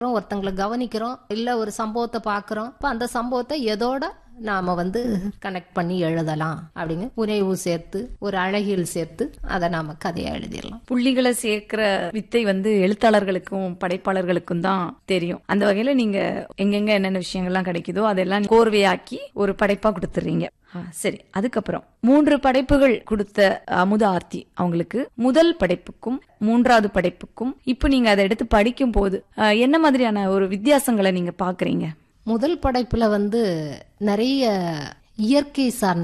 ஒருத்தங்களை கவனிக்கிறோம் இல்ல ஒரு சம்பவத்தை பாக்குறோம் அப்ப அந்த சம்பவத்தை எதோட நாம வந்து கனெக்ட் பண்ணி எழுதலாம் அப்படின்னு புனைவு சேர்த்து ஒரு அழகியல் சேர்த்து அதை நாம கதையா எழுதிடலாம் புள்ளிகளை சேர்க்கிற வித்தை வந்து எழுத்தாளர்களுக்கும் படைப்பாளர்களுக்கும் தான் தெரியும் அந்த வகையில நீங்க எங்கெங்க என்னென்ன விஷயங்கள்லாம் கிடைக்குதோ அதெல்லாம் கோர்வையாக்கி ஒரு படைப்பா கொடுத்துறீங்க ஆ, சரி அதுக்கப்புறம் மூன்று படைப்புகள் கொடுத்த அமுத ஆர்த்தி அவங்களுக்கு முதல் படைப்புக்கும் மூன்றாவது படைப்புக்கும் இப்போ நீங்க அதை எடுத்து படிக்கும் போது ஆ, என்ன மாதிரியான ஒரு வித்தியாசங்களை நீங்க பாக்குறீங்க முதல் படைப்புல வந்து நிறைய இயற்கை சார்ந்த